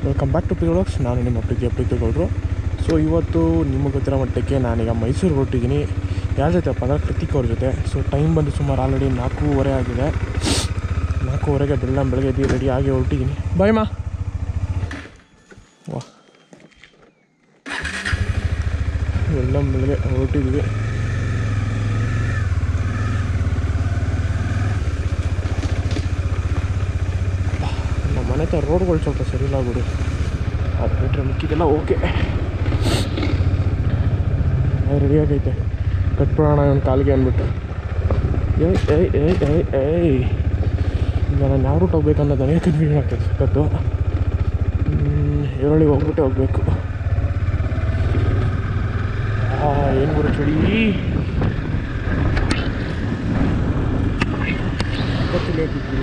welcome back to ಪಿರೋಕ್ಸ್ ನಾನು ನಿಮ್ಮ ಪ್ರೀತಿಯ ಪ್ರೀತಿಗೌಡರು ಸೊ ಇವತ್ತು ನಿಮಗೆ ಗೊತ್ತಿರೋ ಮಟ್ಟಕ್ಕೆ ನಾನೀಗ ಮೈಸೂರಿಗೆ ಹೊರಟಿದ್ದೀನಿ ಯಾರ ಜೊತೆ ಅಪ್ಪ ಅಂದರೆ ಕೃತಿಕ್ ಅವ್ರ ಜೊತೆ ಸೊ ಟೈಮ್ ಬಂದು ಸುಮಾರು ಆಲ್ರೆಡಿ ನಾಲ್ಕೂವರೆ ಆಗಿದೆ ನಾಲ್ಕೂವರೆಗೆ ಬೆಳ್ಳ ಬೆಳಗ್ಗೆ ಎದ್ದು ರೆಡಿ ಆಗಿ ಹೊರಟಿದ್ದೀನಿ ಬಾಯ್ ಮಾ ವಾ ಬೆಳ್ಳ ಬೆಳಗ್ಗೆ ಹೊರಟಿದ್ದೀವಿ ನಮ್ಮ ಮನೆ ಹತ್ರ ರೋಡ್ಗಳು ಸ್ವಲ್ಪ ಸರಿ ಇಲ್ಲ ಬಿಡಿ ಅದು ಬಿಟ್ಟರೆ ಮಿಕ್ಕಿದೆಲ್ಲ ಓಕೆ ರೆಡಿ ಆಗೈತೆ ಕಟ್ಬಿಡೋಣ ಇವನು ಕಾಲಿಗೆ ಅಂದ್ಬಿಟ್ಟು ಏಯ್ ಏಯ್ ಏಯ್ ಏಯ್ ಏಯ್ ಈಗ ನಾನು ಯಾವ ರೂಟ್ ಹೋಗ್ಬೇಕು ಅನ್ನೋದು ನನಗೆ ಕನ್ಫ್ಯೂಷನ್ ಆಗ್ತದೆ ಸಖತ್ತು ಈರುಳ್ಳಿ ಹೋಗ್ಬಿಟ್ಟೆ ಹೋಗಬೇಕು ಏನು ಗುರು ಚಳಿ ಗೊತ್ತಿಲ್ಲ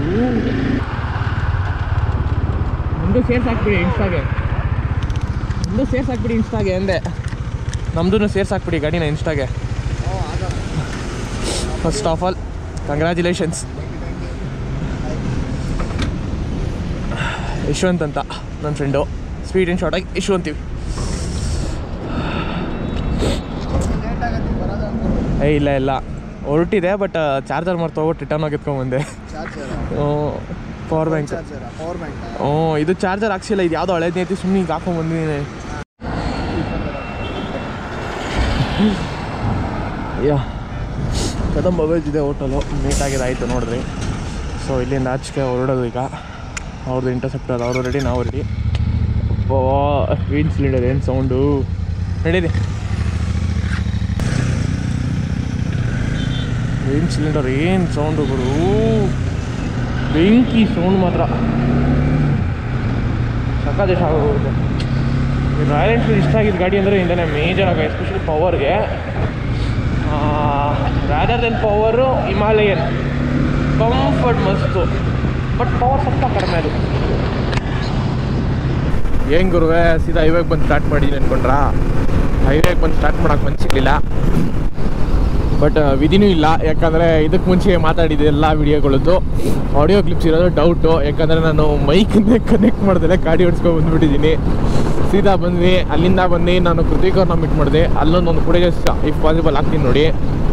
ನಮ್ಮದು ಸೇರ್ಸ್ ಹಾಕ್ಬಿಡಿ ಇನ್ಸ್ಟಾಗೆ ನಮ್ಮದು ಸೇರ್ಸ್ ಹಾಕ್ಬಿಡಿ ಇನ್ಸ್ಟಾಗೆ ಅಂದೆ ನಮ್ಮದು ಸೇರ್ಸ್ ಹಾಕ್ಬಿಡಿ ಗಾಡಿನ ಇನ್ಸ್ಟಾಗೆ first of all congratulations Yashwant ಅಂತ ನನ್ನ ಫ್ರೆಂಡು ಸ್ವೀಟ್ ಆ್ಯಂಡ್ ಶಾರ್ಟಾಗಿ ಯಶು ಅಂತೀವಿ ಏ ಇಲ್ಲ ಇಲ್ಲ ಹೊರಟಿದೆ ಬಟ್ ಚಾರ್ಜರ್ ಮಾಡ್ತಾ ಹೋಗ್ಬಿಟ್ಟು ರಿಟರ್ನ್ ಆಗಿ ಎತ್ಕೊಂಡ್ಬಂದೆ ಪವರ್ ಬ್ಯಾಂಕ್ ಪವರ್ ಬ್ಯಾಂಕ್ ಹ್ಞೂ ಇದು ಚಾರ್ಜರ್ ಹಾಕ್ಸಿಲ್ಲ ಇದು ಯಾವುದೋ ಹಳೇದು ಐತಿ ಸುಮ್ಮನೆ ಈಗ ಹಾಕೊಂಡ್ ಬಂದಿದ್ದೀನಿ ಯಾ ಕದಂಬ ವೆಜ್ ಇದೆ ಹೋಟೆಲು ನೀಟಾಗಿದೆ ಆಯಿತು ನೋಡಿದ್ರಿ ಸೊ ಇಲ್ಲಿಂದ ಆಚೆಗೆ ಹೊರಡೋದು ಈಗ ಅವ್ರದ್ದು ಇಂಟರ್ಸೆಪ್ಟರ್ ಅವರು ರೆಡಿ ನಾವು ರೆಡಿ ವೀನ್ ಸಿಲಿಂಡರ್ ಏನು ಸೌಂಡು ನಡೀರಿ ವೀನ್ ಸಿಲಿಂಡರ್ ಏನು ಸೌಂಡು ಗುರು ಬೆಂಕಿ ಸೌಂಡ್ ಮಾತ್ರ ಸಕ್ಕದೇಶ ಆಗೋಗುತ್ತೆ ಈ ರಾಯಲ್ ಎನ್ಫೀಲ್ಡ್ ಇಷ್ಟ ಆಗಿದ್ದ ಗಾಡಿ ಅಂದರೆ ಇಂದನೇ ಮೇಜರ್ ಆಗ ಎಸ್ಪೆಷಲಿ ಪವರ್ಗೆ rather then power Himalayan comfort ಮಸ್ತು ಬಟ್ ಪವರ್ ಸ್ವಲ್ಪ ಕಡಿಮೆ ಅದು ಏನು ಗುರುವೆ ಸೀದಾ ಹೈವೇಗೆ ಬಂದು ಸ್ಟಾರ್ಟ್ ಮಾಡಿದ್ದೀನಿ ಅನ್ಕೊಂಡ್ರಾ ಹೈವೇಗೆ ಬಂದು ಸ್ಟಾರ್ಟ್ ಮಾಡೋಕೆ ಮನ್ಸಿರ್ಲಿಲ್ಲ ಬಟ್ ವಿಧಿನೂ ಇಲ್ಲ ಯಾಕಂದರೆ ಇದಕ್ಕೆ ಮುಂಚೆ ಮಾತಾಡಿದೆ ಎಲ್ಲ ವಿಡಿಯೋಗಳದ್ದು ಆಡಿಯೋ ಕ್ಲಿಪ್ಸ್ ಇರೋದು ಡೌಟು ಯಾಕಂದರೆ ನಾನು ಮೈಕನ್ನೇ ಕನೆಕ್ಟ್ ಮಾಡ್ದಲೆ ಗಾಡಿ ಓಡಿಸ್ಕೊಂಡು ಬಂದುಬಿಟ್ಟಿದ್ದೀನಿ ಸೀದಾ ಬಂದ್ವಿ ಅಲ್ಲಿಂದ ಬಂದು ನಾನು ಕೃತಿಕ್ ಅವ್ರನ್ನ ಮೀಟ್ ಮಾಡಿದೆ ಅಲ್ಲೊಂದು ಒಂದು ಫುಟೇಜ್ ಇಫ್ ಪಾಸಿಬಲ್ ಹಾಕ್ತೀನಿ ನೋಡಿ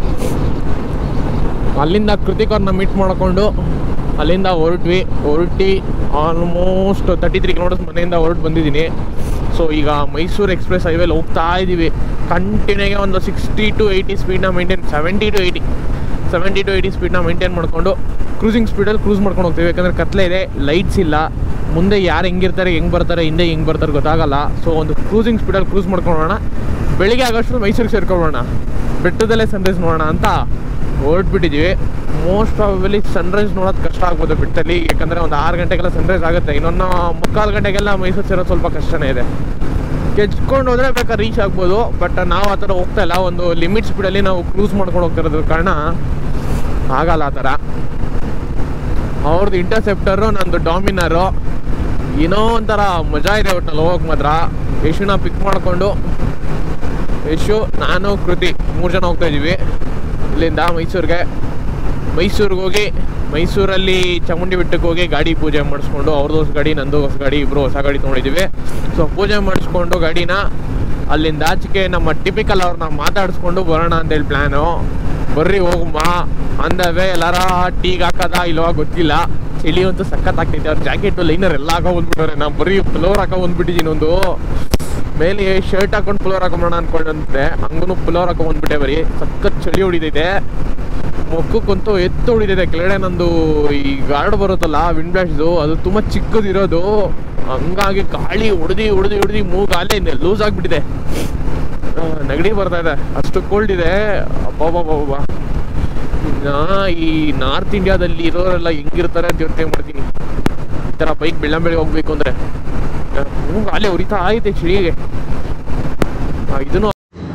ಅಲ್ಲಿಂದ ಕೃತಿಕ್ ಅವ್ರನ್ನ ಮೀಟ್ ಮಾಡಿಕೊಂಡು ಅಲ್ಲಿಂದ ಹೊರಟ್ವಿ ಹೊರಟಿ ಆಲ್ಮೋಸ್ಟ್ ತರ್ಟಿ ತ್ರೀ ಕಿಲೋಮೀಟರ್ಸ್ ಮನೆಯಿಂದ ಹೊರಟು ಬಂದಿದ್ದೀನಿ ಸೊ ಈಗ ಮೈಸೂರು ಎಕ್ಸ್ಪ್ರೆಸ್ ಹೈವೇಲಿ ಹೋಗ್ತಾ ಇದ್ದೀವಿ ಕಂಟಿನ್ಯೂಗೆ ಒಂದು ಸಿಕ್ಸ್ಟಿ ಟು ಏಯ್ಟಿ ಸ್ಪೀಡ್ನ maintain seventy to eighty seventy to eighty ಸ್ಪೀಡ್ನ ಮೇಂಟೈನ್ ಮಾಡಿಕೊಂಡು ಕ್ರೂಸಿಂಗ್ ಸ್ಪೀಡಲ್ಲಿ ಕ್ರೂಸ್ ಮಾಡ್ಕೊಂಡು ಹೋಗ್ತೀವಿ ಯಾಕಂದರೆ ಕತ್ಲೆ ಇದೆ ಲೈಟ್ಸ್ ಇಲ್ಲ ಮುಂದೆ ಯಾರು ಹೆಂಗಿರ್ತಾರೆ ಹೆಂಗೆ ಬರ್ತಾರೆ ಹಿಂದೆ ಹೆಂಗೆ ಬರ್ತಾರೆ ಗೊತ್ತಾಗಲ್ಲ ಸೊ ಒಂದು ಕ್ರೂಸಿಂಗ್ ಸ್ಪೀಡಲ್ಲಿ ಕ್ರೂಸ್ ಮಾಡ್ಕೊಳ್ಳೋಣ ಬೆಳಿಗ್ಗೆ ಆಗೋಷ್ಟು ಮೈಸೂರಿಗೆ ಸೇರ್ಕೊಳ್ಳೋಣ ಬೆಟ್ಟದಲ್ಲೇ ಸನ್ರೈಸ್ ನೋಡೋಣ ಅಂತ ಹೊರಟ್ಬಿಟ್ಟಿದ್ದೀವಿ ಮೋಸ್ಟ್ ಪ್ರಾಬಲಿ ಸನ್ರೈಸ್ ನೋಡೋದು ಕಷ್ಟ ಆಗ್ಬೋದು ಬೆಟ್ಟದಲ್ಲಿ ಯಾಕಂದರೆ ಒಂದು ಆರು ಗಂಟೆಗೆಲ್ಲ ಸನ್ರೈಸ್ ಆಗುತ್ತೆ ಇನ್ನೊಂದು ಮುಕ್ಕಾಲು ಗಂಟೆಗೆಲ್ಲ ಮೈಸೂರು ಸೇರೋದು ಸ್ವಲ್ಪ ಕಷ್ಟನೇ ಇದೆ ಕೆಚ್ಕೊಂಡು ಹೋದ್ರೆ ಬೇಕಾದ್ರೆ ರೀಚ್ ಆಗ್ಬೋದು ಬಟ್ ನಾವು ಆ ಥರ ಹೋಗ್ತಾ ಇಲ್ಲ ಒಂದು ಲಿಮಿಟ್ ಸ್ಪೀಡಲ್ಲಿ ನಾವು ಕ್ರೂಸ್ ಮಾಡ್ಕೊಂಡು ಹೋಗ್ತಿರೋದ್ರ ಕಾರಣ ಆಗಲ್ಲ ಆ ಥರ ಅವ್ರದ್ದು ಇಂಟರ್ಸೆಪ್ಟರು ನಂದು ಡಾಮಿನರು ಏನೋ ಒಂಥರ ಮಜಾ ಇದೆ ಒಟ್ಟಲ್ಲಿ ಹೋಗಕ್ಕೆ ಮಾತ್ರ ಯಶುನ ಪಿಕ್ ಮಾಡಿಕೊಂಡು ಯಶು ನಾನು ಕೃತಿ ಮೂರು ಜನ ಹೋಗ್ತಾ ಇದ್ದೀವಿ ಇಲ್ಲಿಂದ ಮೈಸೂರಿಗೆ ಮೈಸೂರಿಗೆ ಹೋಗಿ ಮೈಸೂರಲ್ಲಿ ಚಾಮುಂಡಿ ಬೆಟ್ಟಕ್ಕೆ ಹೋಗಿ ಗಾಡಿ ಪೂಜೆ ಮಾಡಿಸ್ಕೊಂಡು ಅವ್ರದ್ದು ಹೊಸ ಗಾಡಿ ನಂದು ಹೊಸ ಗಾಡಿ ಇಬ್ಬರು ಹೊಸ ಗಾಡಿ ತೊಗೊಂಡಿದ್ದೀವಿ ಸೊ ಪೂಜೆ ಮಾಡಿಸ್ಕೊಂಡು ಗಾಡಿನ ಅಲ್ಲಿಂದ ಆಚೆಗೆ ನಮ್ಮ ಟಿಪಿಕಲ್ ಅವ್ರನ್ನ ಮಾತಾಡಿಸ್ಕೊಂಡು ಬರೋಣ ಅಂತೇಳಿ ಪ್ಲ್ಯಾನು ಬರ್ರಿ ಹೋಗಮ್ಮ ಅಂದವೆ ಎಲ್ಲಾರ ಟೀಗೆ ಹಾಕದ ಇಲ್ವಾ ಗೊತ್ತಿಲ್ಲ ಚಳಿ ಅಂತೂ ಸಖತ್ ಆಗ್ತೈತೆ ಅವ್ರ ಜಾಕೆಟು ಲೈನರ್ ಎಲ್ಲ ಹಾಕೋ ಬಂದ್ಬಿಟ್ಟವ್ರೆ ನಾನು ಬರೀ ಫ್ಲೋರ್ ಹಾಕೋ ಬಂದ್ಬಿಟ್ಟಿದ್ದೀನಿ ಒಂದು ಮೇಲೆ ಶರ್ಟ್ ಹಾಕೊಂಡು ಪುಲೋರ್ ಹಾಕೊಂಬೋಣ ಅನ್ಕೊಂಡಂತೆ ಹಂಗೂ ಪುಲೋರ್ ಹಾಕೊಂಡ್ ಬಂದ್ಬಿಟ್ಟೆ ಬರೀ ಸಖತ್ ಚಳಿ ಹೊಡಿತೈತೆ ಮುಖಕ್ಕಂತೂ ಎತ್ತು ಹೊಡಿತೈತೆ ಕೆಳಗಡೆ ನಂದು ಈ ಗಾರ್ಡ್ ಬರುತ್ತಲ್ಲ ವಿಂಡ್ ಬ್ಲಾಸ್ಟ್ದು ಅದು ತುಂಬ ಚಿಕ್ಕದಿರೋದು ಹಂಗಾಗಿ ಗಾಳಿ ಹೊಡೆದಿ ಹೊಡೆದಿ ಹೊಡೆದಿ ಮೂಗು ಅಲ್ಲೇ ಲೂಸ್ ಆಗಿಬಿಟ್ಟಿದೆ ನೆಗಡಿ ಬರ್ತಾ ಇದೆ ಅಷ್ಟು ಕೋಲ್ಡ್ ಇದೆ ಅಬ್ಬಬ್ಬಬ್ಬ ನಾ ಈ ನಾರ್ತ್ ಇಂಡಿಯಾದಲ್ಲಿ ಇರೋರೆಲ್ಲ ಹೆಂಗಿರ್ತಾರೆ ಅಂತ ಯೋಚನೆ ಮಾಡ್ತೀನಿ ಈ ಥರ ಬೈಕ್ ಬೆಳ್ಳಂಬೆಳಿಗ್ಗೆ ಹೋಗ್ಬೇಕು ಅಂದರೆ ಮೂಗು ಅಲ್ಲೇ ಉರಿತಾ ಐತೆ ಚಳಿಗೆ ಆ, ಇದನ್ನು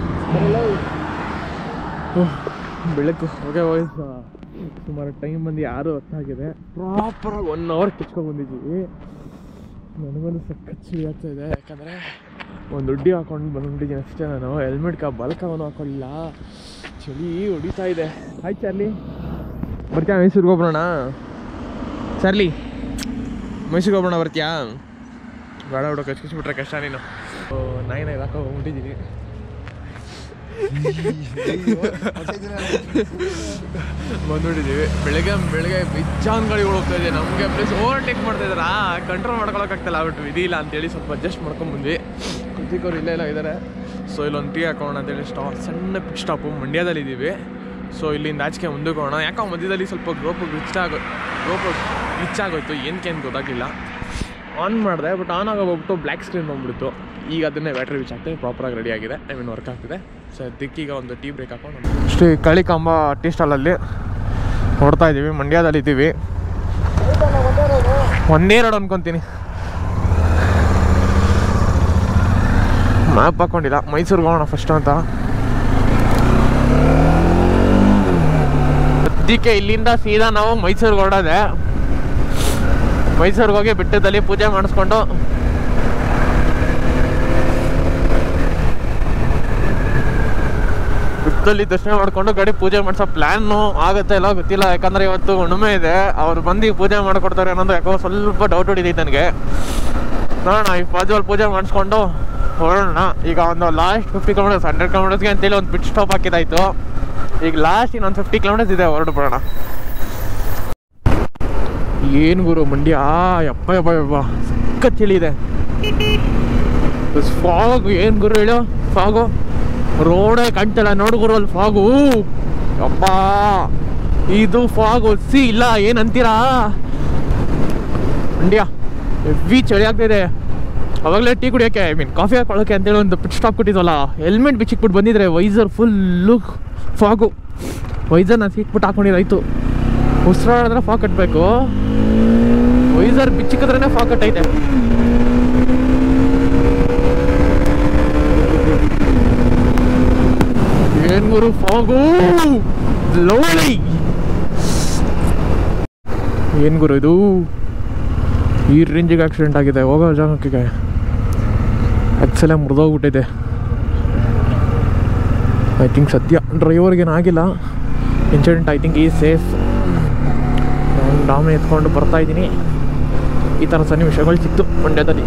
ಬೆಳಕು ಹೋಗಿ ಹೋಯ್ತು ಸುಮಾರು ಟೈಮ್ ಬಂದು ಯಾರು ಹೊತ್ತಾಗಿದೆ ಪ್ರಾಪರಾಗಿ ಒನ್ ಅವರ್ ಕಿಚ್ಕೊಂಡು ಬಂದಿದ್ದೀವಿ ನನಗೊಂದು ಸಖತ್ ಚಳಿ ಆಗ್ತಾ ಇದೆ ಯಾಕಂದರೆ ಒಂದು ದುಡ್ಡಿ ಹಾಕೊಂಡು ಬಂದ್ಬಿಟ್ಟಿದ್ದೀನಿ ಅಷ್ಟೇ ನಾನು ಹೆಲ್ಮೆಟ್ ಕಾ ಬಲ್ಕವನ್ನು ಹಾಕೊಳ್ಳಿಲ್ಲ ಚಳಿ ಹೊಡಿತಾ ಇದೆ ಆಯ್ತು ಚಾರ್ಲಿ ಬರ್ತೀಯಾ ಮೈಸೂರಿಗೆ ಹೋಗ್ಬಿಡೋಣ ಚಾರ್ಲಿ ಮೈಸೂರಿಗೆ ಹೋಗ್ಬಿಡೋಣ ಬರ್ತೀಯಾ ಬೇಡ ಬಿಡು ಕಚ್ಕಿಸ್ಬಿಟ್ರೆ ಕಷ್ಟ ನೀನು ನಾಯಿನ ಇದಾಕ ಹೋಗ್ಬಿಟ್ಟಿದ್ದೀನಿ ಬಂದ್ಬಿಟ್ಟಿದ್ದೀವಿ ಬೆಳಗ್ಗೆ ಬೆಳಗ್ಗೆ ಬಿಜ್ಜಾನ್ ಗಾಡಿಗಳು ಹೋಗ್ತಾ ಇದೆ ನಮಗೆ ಪ್ಲಸ್ ಓವರ್ಟೇಕ್ ಮಾಡ್ತಾ ಇದಾರ ಕಂಟ್ರೋಲ್ ಮಾಡ್ಕೊಳಕ್ಕಾಗ್ತಲ್ಲ ಆಗ್ಬಿಟ್ಟು ವಿಧಿ ಇಲ್ಲ ಅಂತೇಳಿ ಸ್ವಲ್ಪ ಅಡ್ಜಸ್ಟ್ ಮಾಡ್ಕೊಂಡ್ಬಂದ್ವಿ ಕೃತಿಕ್ ಅವ್ರು ಇಲ್ಲೇ ಎಲ್ಲ ಇದ್ದಾರೆ ಸೊ ಇಲ್ಲೊಂದು ಟೀ ಹಾಕೋಣ ಅಂತೇಳಿ ಸ್ಟಾಪ್ ಸಣ್ಣ ಪಿಕ್ ಸ್ಟಾಪು ಮಂಡ್ಯದಲ್ಲಿ ಇದ್ದೀವಿ ಸೊ ಇಲ್ಲಿಂದ ಆಚೆಗೆ ಮುಂದಕ್ಕೆ ಹೋಗೋಣ ಯಾಕೋ ಮಧ್ಯದಲ್ಲಿ ಸ್ವಲ್ಪ ಗ್ರೋಪ್ ಗ್ಲಿಚ್ ಆಗೋ ಗ್ರೋಪ್ ಗ್ಲಿಚ್ ಆಗೋಯ್ತು ಏನಕ್ಕೆ ಏನು ಗೊತ್ತಾಗಲಿಲ್ಲ ಆನ್ ಮಾಡಿದೆ ಬಟ್ ಆನ್ ಆಗೋಗ್ಬಿಟ್ಟು ಬ್ಲ್ಯಾಕ್ ಸ್ಕ್ರೀನ್ ಬಂದ್ಬಿಡ್ತು ಈಗ ಅದನ್ನೇ ಬ್ಯಾಟ್ರಿ ವಿಚ್ ಆಗ್ತದೆ ಪ್ರಾಪರಾಗಿ ರೆಡಿ ಆಗಿದೆ ಐ ಮೀನ್ ವರ್ಕ್ ಆಗ್ತಿದೆ ಸೊ ದಿಕ್ಕೀಗ ಒಂದು ಟೀ ಬ್ರೇಕ್ ಹಾಕೊಂಡು ಶ್ರೀ ಕಳಿಕಾಂಬ ಟೀ ಸ್ಟಾಲಲ್ಲಿ ಹೊಡ್ತಾ ಇದ್ದೀವಿ ಮಂಡ್ಯದಲ್ಲಿ ಇದ್ದೀವಿ ಒಂದೇ ರೋಡ್ ಅನ್ಕೊಂತೀನಿ ಮ್ಯಾಪ್ ಹಾಕೊಂಡಿಲ್ಲ ಮೈಸೂರಿಗೆ ಹೋಗೋಣ ಫಸ್ಟ್ ಅಂತ ಅದಕ್ಕೆ ಇಲ್ಲಿಂದ ಸೀದಾ ನಾವು ಮೈಸೂರಿಗೆ ಹೊರಡೋದೆ ಮೈಸೂರಿಗೆ ಹೋಗಿ ಬೆಟ್ಟದಲ್ಲಿ ಪೂಜೆ ಮಾಡಿಸ್ಕೊಂಡು ಬೆಟ್ಟದಲ್ಲಿ ದರ್ಶನ ಮಾಡ್ಕೊಂಡು ಗಾಡಿ ಪೂಜೆ ಮಾಡಿಸೋ ಪ್ಲ್ಯಾನು ಆಗುತ್ತೆ ಇಲ್ಲ ಗೊತ್ತಿಲ್ಲ ಯಾಕಂದ್ರೆ ಇವತ್ತು ಹುಣ್ಣಿಮೆ ಇದೆ ಅವ್ರು ಬಂದು ಪೂಜೆ ಮಾಡ್ಕೊಡ್ತಾರೆ ಅನ್ನೋದು ಯಾಕೋ ಸ್ವಲ್ಪ ಡೌಟ್ ಹೊಡಿದೈತೆ ನನಗೆ ನೋಡೋಣ ಈ ಪಾಜುವಲ್ ಪೂಜೆ ಮಾಡಿಸ್ಕೊಂಡು ಹೊರಡೋಣ ಈಗ ಒಂದು ಲಾಸ್ಟ್ ಫಿಫ್ಟಿ ಕಿಲೋಮೀಟರ್ಸ್ ಹಂಡ್ರೆಡ್ ಕಿಲೋಮೀಟರ್ಸ್ಗೆ ಅಂತೇಳಿ ಒಂದು ಪಿಟ್ ಸ್ಟಾಪ್ ಹಾಕಿದಾಯ್ತು ಈಗ ಲಾಸ್ಟ್ ಇನ್ನೊಂದು ಫಿಫ್ಟಿ ಕಿಲೋಮೀಟರ್ಸ್ ಇದೆ ಹೊರಡು ಬಿಡೋಣ ಏನು ಗುರು ಮಂಡ್ಯ ಯಪ್ಪ ಯಪ್ಪ ಯಪ್ಪ ಸಕ್ಕ ಚಳಿ ಇದೆ ಫಾಗ್ ಏನು ಗುರು ಹೇಳು ಫಾಗು ರೋಡೇ ಕಾಣ್ತಿಲ್ಲ ನೋಡು ಗುರು ಅಲ್ಲಿ ಫಾಗು ಅಪ್ಪ ಇದು ಫಾಗು ಸಿ ಇಲ್ಲ ಏನಂತೀರಾ ಮಂಡ್ಯ ಹೆವಿ ಚಳಿ ಆಗ್ತಿದೆ ಅವಾಗಲೇ ಟೀ ಕುಡಿಯೋಕ್ಕೆ ಐ ಮೀನ್ ಕಾಫಿ ಹಾಕೊಳ್ಳೋಕೆ ಅಂತೇಳಿ ಒಂದು ಪಿಟ್ ಸ್ಟಾಪ್ ಕೊಟ್ಟಿದ್ವಲ್ಲ ಹೆಲ್ಮೆಟ್ ಬಿಚ್ಚಿಕ್ಬಿಟ್ಟು ಬಂದಿದ್ರೆ ವೈಸರ್ ಫುಲ್ಲು ಫಾಗು ವೈಸರ್ನ ಸಿಕ್ಬಿಟ್ಟು ಹಾಕೊಂಡಿದ್ದಾಯ್ತು ಉಸಿರಾಡಿದ್ರೆ ಫಾಗ್ ಕಟ್ಟಬೇಕು ವೈಸರ್ ಬಿಚ್ಚಿಕಿದ್ರೇ ಫಾಗ್ ಕಟ್ಟೈತೆ ಏನ್ ಗುರು ಫಾಗು ಲೋಳಿ ಏನ್ ಗುರು ಇದು ಈ ರೇಂಜಿಗೆ ಆಕ್ಸಿಡೆಂಟ್ ಆಗಿದೆ ಹೋಗೋ ಜಾಗಕ್ಕೆ ಆಕ್ಸಲೇ ಮುರಿದೋಗ್ಬಿಟ್ಟಿದೆ ಐ ಥಿಂಕ್ ಸದ್ಯ ಡ್ರೈವರ್ಗೇನು ಆಗಿಲ್ಲ ಇನ್ಸಿಡೆಂಟ್ ಐ ಥಿಂಕ್ ಈ ಸೇಫ್ ನಾನು ಡಾಮೆ ಎತ್ಕೊಂಡು ಬರ್ತಾ ಇದ್ದೀನಿ ಈ ಥರ ಸನ್ನಿವೇಶಗಳು ಸಿಕ್ತು ಮಂಡ್ಯದಲ್ಲಿ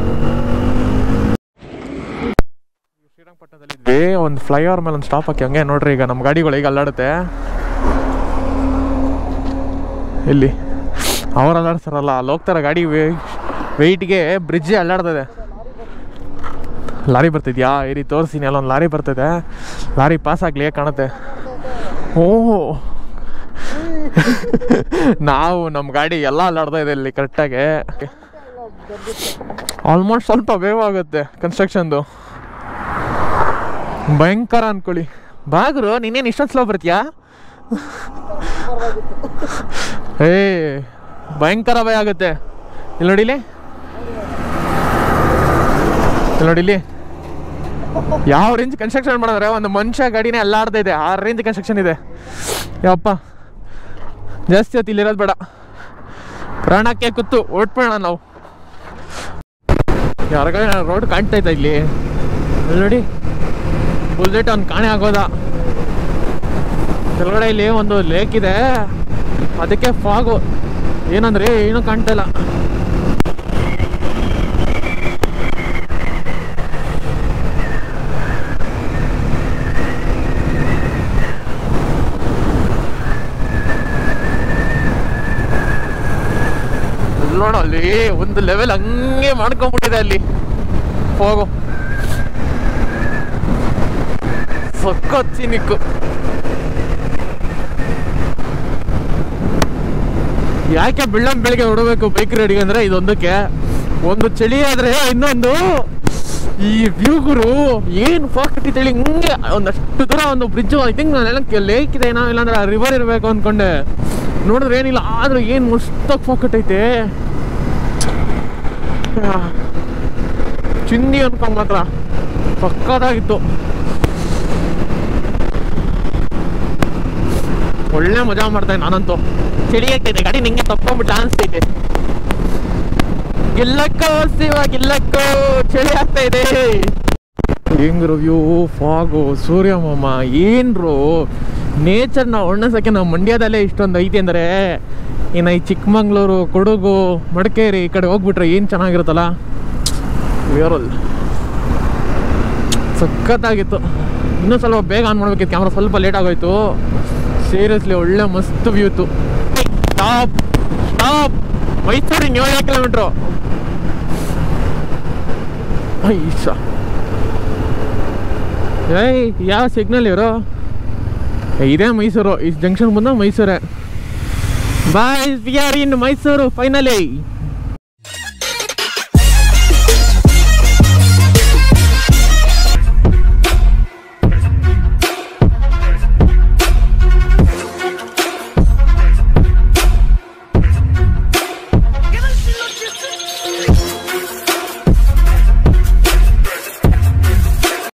ಶ್ರೀರಂಗಪಟ್ಟಣದಲ್ಲಿ ಒಂದು ಫ್ಲೈಓವರ್ ಮೇಲೆ ಒಂದು ಸ್ಟಾಪ್ ಹಾಕಿ ಹಂಗೆ ನೋಡ್ರಿ ಈಗ ನಮ್ಮ ಗಾಡಿಗಳು ಈಗ ಅಲ್ಲಾಡುತ್ತೆ ಇಲ್ಲಿ ಅವ್ರು ಅಲ್ಲಾಡ್ತಾರಲ್ಲ ಅಲ್ಲಿ ಹೋಗ್ತಾರ ಗಾಡಿ ವೆಯ್ಟ್ಗೆ ಬ್ರಿಡ್ಜ್ ಅಲ್ಲಾಡ್ತದೆ ಲಾರಿ ಬರ್ತಿದ್ಯಾ ಈ ರೀತಿ ತೋರಿಸ್ತೀನಿ ಅಲ್ಲೊಂದು ಲಾರಿ ಬರ್ತಿದೆ ಲಾರಿ ಪಾಸ್ ಆಗಲಿ ಕಾಣುತ್ತೆ ಓ ನಾವು ನಮ್ಮ ಗಾಡಿ ಎಲ್ಲ ಅಲ್ಲಾಡ್ತಾ ಇದೆ ಇಲ್ಲಿ ಕರೆಕ್ಟಾಗಿ ಆಲ್ಮೋಸ್ಟ್ ಸ್ವಲ್ಪ ವೇವ್ ಆಗುತ್ತೆ ಕನ್ಸ್ಟ್ರಕ್ಷನ್ದು ಭಯಂಕರ ಅನ್ಕೊಳ್ಳಿ ಬಾಗ್ರು ನೀನೇನು ಇಷ್ಟೊಂದು ಸ್ಲೋ ಬರ್ತೀಯಾ ಏ ಭಯಂಕರ ಭಯ ಆಗುತ್ತೆ ಇಲ್ಲಿ ನೋಡಿಲಿ ಇಲ್ಲಿ ನೋಡಿಲಿ ಯಾವ ರೇಂಜ್ ಕನ್ಸ್ಟ್ರಕ್ಷನ್ ಮಾಡಿದ್ರೆ ಒಂದು ಮನುಷ್ಯ ಗಾಡಿನೇ ಅಲ್ಲಾಡ್ತಾ ಇದೆ ಆ ರೇಂಜ್ ಕನ್ಸ್ಟ್ರಕ್ಷನ್ ಇದೆ ಯಪ್ಪ ಜಾಸ್ತಿ ಹೊತ್ತು ಇಲ್ಲಿರೋದು ಬೇಡ ಪ್ರಾಣಕ್ಕೆ ಕೂತು ಓಡ್ಬೇಡ ನಾವು ಯಾರಿಗಾರ ರೋಡ್ ಕಾಣ್ತಾ ಇದ್ದ ಇಲ್ಲಿ ಇಲ್ಲಿ ನೋಡಿ ಬುಲ್ಲೆಟ್ ಒಂದು ಕಾಣೆ ಆಗೋದ ಕೆಳಗಡೆ ಇಲ್ಲಿ ಒಂದು ಲೇಕ್ ಇದೆ ಅದಕ್ಕೆ ಫಾಗು ಏನಂದ್ರೆ ಏನೂ ಕಾಣ್ತಾ ಇಲ್ಲ ಅಲ್ಲಿ ನೋಡು ಅಲ್ಲಿ ಒಂದು ಲೆವೆಲ್ ಹಂಗೆ ಮಾಡ್ಕೊಂಡ್ಬಿಟ್ಟಿದೆ ಅಲ್ಲಿ ಹೋಗು ಸಖತ್ ಸಿನಿಕ್ಕು ಯಾಕೆ ಬೆಳ್ಳಂ ಬೆಳಿಗ್ಗೆ ಹೊಡಬೇಕು ಬೈಕ್ ರೈಡಿಗೆ ಅಂದ್ರೆ ಇದೊಂದಕ್ಕೆ ಒಂದು ಚಳಿ ಆದ್ರೆ ಇನ್ನೊಂದು ಈ ವ್ಯೂ ಗುರು ಏನು ಫಾಕ್ ಕಟ್ಟಿತ್ತೇಳಿ ಹಿಂಗೆ ಒಂದಷ್ಟು ದೂರ ಒಂದು ಬ್ರಿಡ್ಜ್ ಐ ಥಿಂಕ್ ನಾನೆಲ್ಲ ಲೇಕ್ ಇದೆ ಏನೋ ಇಲ್ಲಾಂದ್ರೆ ರಿವರ್ ಇರಬೇಕು ಅನ್ಕೊಂಡೆ ನೋಡಿದ್ರೆ ಏನಿಲ್ಲ ಆದ್ರೂ ಏನು ಮಸ್ತಾಗಿ ಫಾಕ್ ಕಟ್ಟೈತೆ ಚಿಂದಿ ಅನ್ಕೊಂಡ್ ಮಾತ್ರ ಸಕ್ಕತ್ತಾಗಿತ್ತು ಒಳ್ಳೆ ಮಜಾ ಮಾಡ್ತಾ ನಾನಂತೂ ಚಳಿ ಆಗ್ತೈತೆ ಗಾಡಿ ನಿಂಗೆ ತಪ್ಕೊಂಡ್ಬಿಟ್ಟು ಅನಿಸ್ತೈತೆ ಗಿಲ್ಲಕ್ಕೋ ಶಿವ ಗಿಲ್ಲಕ್ಕೋ ಚಳಿ ಆಗ್ತಾ ಇದೆ ಹೆಂಗ್ ವ್ಯೂ ಫಾಗು ಸೂರ್ಯ ಮಾಮ ಏನ್ರು ನೇಚರ್ನ ವರ್ಣಿಸೋಕ್ಕೆ ನಾವು ಮಂಡ್ಯದಲ್ಲೇ ಇಷ್ಟೊಂದು ಐತಿ ಅಂದರೆ ಇನ್ನು ಈ ಚಿಕ್ಕಮಂಗ್ಳೂರು ಕೊಡಗು ಮಡಿಕೇರಿ ಈ ಕಡೆ ಹೋಗ್ಬಿಟ್ರೆ ಏನು ಚೆನ್ನಾಗಿರುತ್ತಲ್ಲ ಕ್ಲಿಯರಲ್ ಸಖತ್ತಾಗಿತ್ತು ಇನ್ನೂ ಸ್ವಲ್ಪ ಬೇಗ ಆನ್ ಮಾಡ್ಬೇಕಿತ್ತು ಕ್ಯಾಮ್ರಾ ಸ್ವಲ್ಪ ಲೇಟ್ ಆಗೋಯ್ತು ಸೀರಿಯಸ್ಲಿ ಒಳ್ಳೆ ಮಸ್ತ್ ವ್ಯೂ ಇತ್ತು ಸ್ಟಾಪ್ ಸ್ಟಾಪ್ ಮೈಸೂರಿಗೆ ಏಳು ಕಿಲೋಮೀಟ್ರು ಐಸ ಏಯ್ ಯಾವ ಸಿಗ್ನಲ್ ಇವರು ಇದೇ ಮೈಸೂರು ಈ ಜಂಕ್ಷನ್ ಬಂದ ಮೈಸೂರೇ boy we are in Mysuru finally